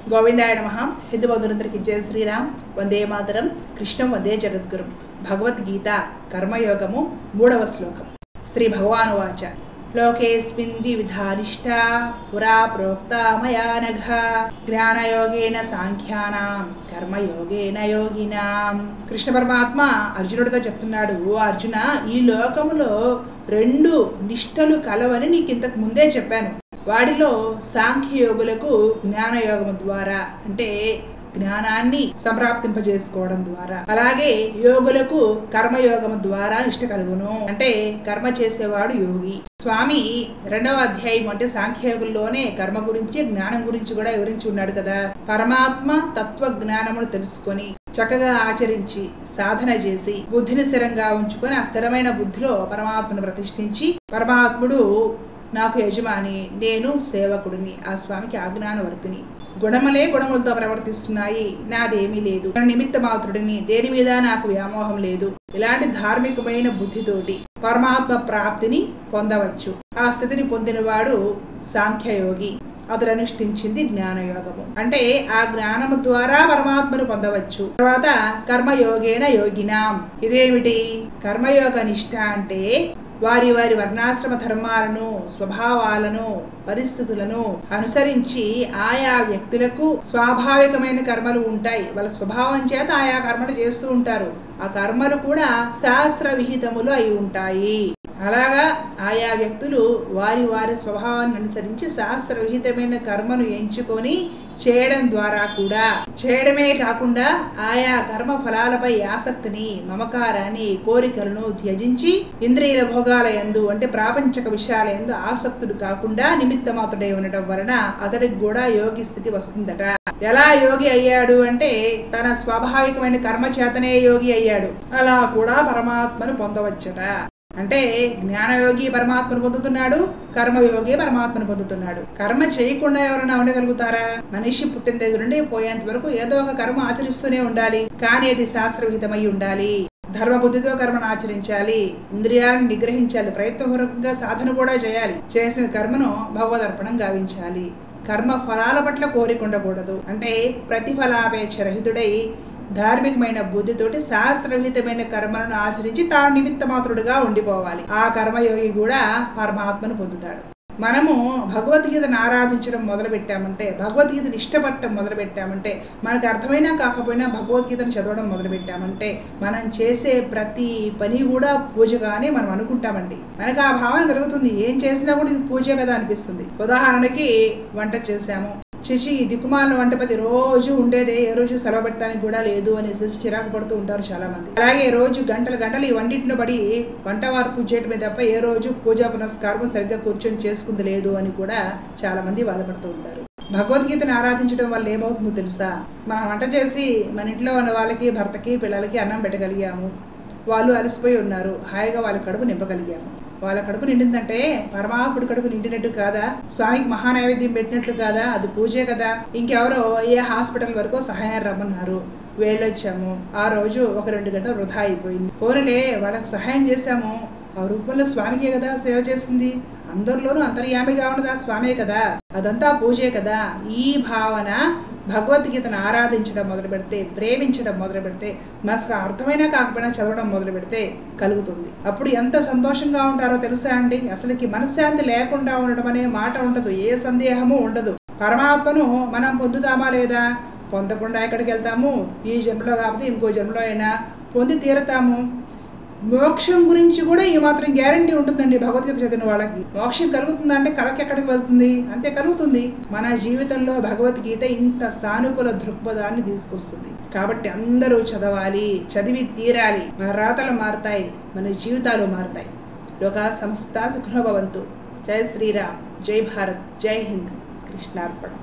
గోవిందాయ నమ హిందూ బంధువులందరికీ జయ శ్రీరామ్ వందే మాతరం కృష్ణం వందే జగద్గురు భగవద్గీత కర్మయోగము మూడవ శ్లోకం శ్రీ భగవాను వాచ లోకేస్మిన్ వివిధానిష్టా పురా ప్రోక్త మయా నఘ జ్ఞానయోగేన సాంఖ్యానాం కర్మయోగేన యోగినాం కృష్ణ పరమాత్మ అర్జునుడితో చెప్తున్నాడు ఓ అర్జున ఈ లోకములో రెండు నిష్టలు కలవని నీకు ఇంతకు ముందే చెప్పాను వాడిలో సాంఖ్యయోగులకు జ్ఞానయోగం ద్వారా అంటే జ్ఞానాన్ని సంప్రాప్తింపజేసుకోవడం ద్వారా అలాగే యోగులకు కర్మయోగం ద్వారా నిష్ట కలుగును అంటే కర్మ చేసేవాడు యోగి స్వామి రెండవ అధ్యాయం అంటే సాంఖ్యయోగుల్లోనే కర్మ గురించి జ్ఞానం గురించి కూడా వివరించి ఉన్నాడు కదా పరమాత్మ తత్వ జ్ఞానమును తెలుసుకొని చక్కగా ఆచరించి సాధన చేసి బుద్ధిని స్థిరంగా ఉంచుకొని ఆ స్థిరమైన బుద్ధిలో పరమాత్మను ప్రతిష్ఠించి పరమాత్ముడు నాకు యజమాని నేను సేవకుడిని ఆ స్వామికి ఆజ్ఞానవర్తిని గుణములే గుణములతో ప్రవర్తిస్తున్నాయి నాదేమీ లేదు నిమిత్త మాత్రుడిని దేని మీద నాకు వ్యామోహం లేదు ఇలాంటి ధార్మికమైన బుద్ధితోటి పరమాత్మ ప్రాప్తిని పొందవచ్చు ఆ స్థితిని పొందినవాడు సాంఖ్యయోగి అతడు అనుష్ఠించింది జ్ఞానయోగము అంటే ఆ జ్ఞానము ద్వారా పరమాత్మను పొందవచ్చు తర్వాత కర్మయోగేన యోగినాం ఇదేమిటి కర్మయోగ నిష్ఠ అంటే వారి వారి వర్ణాశ్రమ ధర్మాలను స్వభావాలను పరిస్థితులను అనుసరించి ఆయా వ్యక్తులకు స్వాభావికమైన కర్మలు ఉంటాయి వాళ్ళ స్వభావం చేత ఆయా కర్మలు చేస్తూ ఉంటారు ఆ కర్మలు కూడా శాస్త్ర విహితములు అయి ఉంటాయి అలాగా ఆయా వ్యక్తులు వారి వారి స్వభావాన్ని అనుసరించి శాస్త్ర విహితమైన కర్మను ఎంచుకొని చేయడం ద్వారా కూడా చేయడమే కాకుండా ఆయా కర్మ ఫలాలపై ఆసక్తిని మమకారాన్ని కోరికలను త్యజించి ఇంద్రియ భోగాల ఎందు అంటే ప్రాపంచక విషయాల ఎందు ఆసక్తుడు కాకుండా నిమిత్తమాతుడై ఉండటం వలన అతడికి కూడా యోగి స్థితి వస్తుందట ఎలా యోగి అయ్యాడు అంటే తన స్వాభావికమైన కర్మ చేతనే యోగి అయ్యాడు అలా కూడా పరమాత్మను పొందవచ్చట అంటే జ్ఞానయోగి పరమాత్మను పొందుతున్నాడు కర్మయోగి పరమాత్మను పొందుతున్నాడు కర్మ చేయకుండా ఎవరైనా ఉండగలుగుతారా మనిషి పుట్టిన దగ్గర నుండి పోయేంత వరకు ఏదో ఒక కర్మ ఆచరిస్తూనే ఉండాలి కానీ అది శాస్త్రవిహితమై ఉండాలి ధర్మబుద్ధితో కర్మను ఆచరించాలి ఇంద్రియాలను నిగ్రహించాలి ప్రయత్నపూర్వకంగా సాధన కూడా చేయాలి చేసిన కర్మను భగవదర్పణం గావించాలి కర్మ ఫలాల పట్ల కోరిక ఉండకూడదు అంటే ప్రతిఫలాపేక్ష రహితుడై ధార్మికమైన బుద్ధితోటి శాస్త్రవిహితమైన కర్మలను ఆచరించి తాను నిమిత్త మాత్రుడుగా ఉండిపోవాలి ఆ కర్మయోగి కూడా పరమాత్మను పొందుతాడు మనము భగవద్గీతను ఆరాధించడం మొదలు పెట్టామంటే భగవద్గీతను ఇష్టపడటం మొదలు పెట్టామంటే మనకు అర్థమైనా కాకపోయినా భగవద్గీతను చదవడం మొదలు పెట్టామంటే మనం చేసే ప్రతి పని కూడా పూజగానే మనం అనుకుంటామండి మనకు ఆ భావన కలుగుతుంది ఏం చేసినా కూడా ఇది పూజ కదా అనిపిస్తుంది ఉదాహరణకి వంట చేశాము శశి దిక్కుమాలిన వంటపతి రోజు ఉండేదే ఏ రోజు సెలవు పెట్టడానికి కూడా లేదు అనేసి చిరాకు పడుతూ ఉంటారు చాలా మంది అలాగే రోజు గంటలు గంటలు ఈ వంటింట్లో పడి వంటవారు పూజ చేయడమే తప్ప ఏ రోజు పూజా పునస్కారం సరిగ్గా కూర్చొని చేసుకుంది లేదు అని కూడా చాలా మంది బాధపడుతూ ఉంటారు భగవద్గీతను ఆరాధించడం వల్ల ఏమవుతుందో తెలుసా మనం వంట చేసి మన ఇంట్లో ఉన్న వాళ్ళకి భర్తకి పిల్లలకి అన్నం పెట్టగలిగాము వాళ్ళు అలసిపోయి ఉన్నారు హాయిగా వాళ్ళ కడుపు నింపగలిగాము వాళ్ళ కడుపు నిండిందంటే పరమాత్ముడి కడుపు నిండినట్టు కాదా స్వామికి మహానైవేద్యం పెట్టినట్లు కాదా అది పూజే కదా ఇంకెవరో ఏ హాస్పిటల్ వరకు సహాయం రమ్మన్నారు వెళ్ళొచ్చాము ఆ రోజు ఒక రెండు గంటలు వృధా అయిపోయింది పోనలే వాళ్ళకి సహాయం చేశాము ఆ రూపంలో స్వామికే కదా సేవ చేస్తుంది అందరిలోనూ అంతర్యామిగా ఉన్నది ఆ స్వామే కదా అదంతా పూజే కదా ఈ భావన భగవద్గీతను ఆరాధించడం మొదలు పెడితే ప్రేమించడం మొదలు పెడితే మనసుకు అర్థమైనా కాకపోయినా చదవడం మొదలు పెడితే కలుగుతుంది అప్పుడు ఎంత సంతోషంగా ఉంటారో తెలుసా అండి అసలుకి మనశ్శాంతి లేకుండా ఉండడం అనే మాట ఉండదు ఏ సందేహము ఉండదు పరమాత్మను మనం పొందుతామా లేదా పొందకుండా ఎక్కడికి వెళ్తాము ఈ జన్మలో కాకపోతే ఇంకో జన్మలో అయినా పొంది తీరతాము మోక్షం గురించి కూడా ఈ మాత్రం గ్యారంటీ ఉంటుందండి భగవద్గీత చదివిన వాళ్ళకి మోక్షం కలుగుతుందా అంటే కళకి ఎక్కడికి వెళ్తుంది అంతే కలుగుతుంది మన జీవితంలో భగవద్గీత ఇంత సానుకూల దృక్పథాన్ని తీసుకొస్తుంది కాబట్టి అందరూ చదవాలి చదివి తీరాలి మన రాతలు మారుతాయి మన జీవితాలు మారుతాయి లోకా సంస్థ సుఖభవంతు జై శ్రీరామ్ జై భారత్ జై హింద్ కృష్ణార్పణం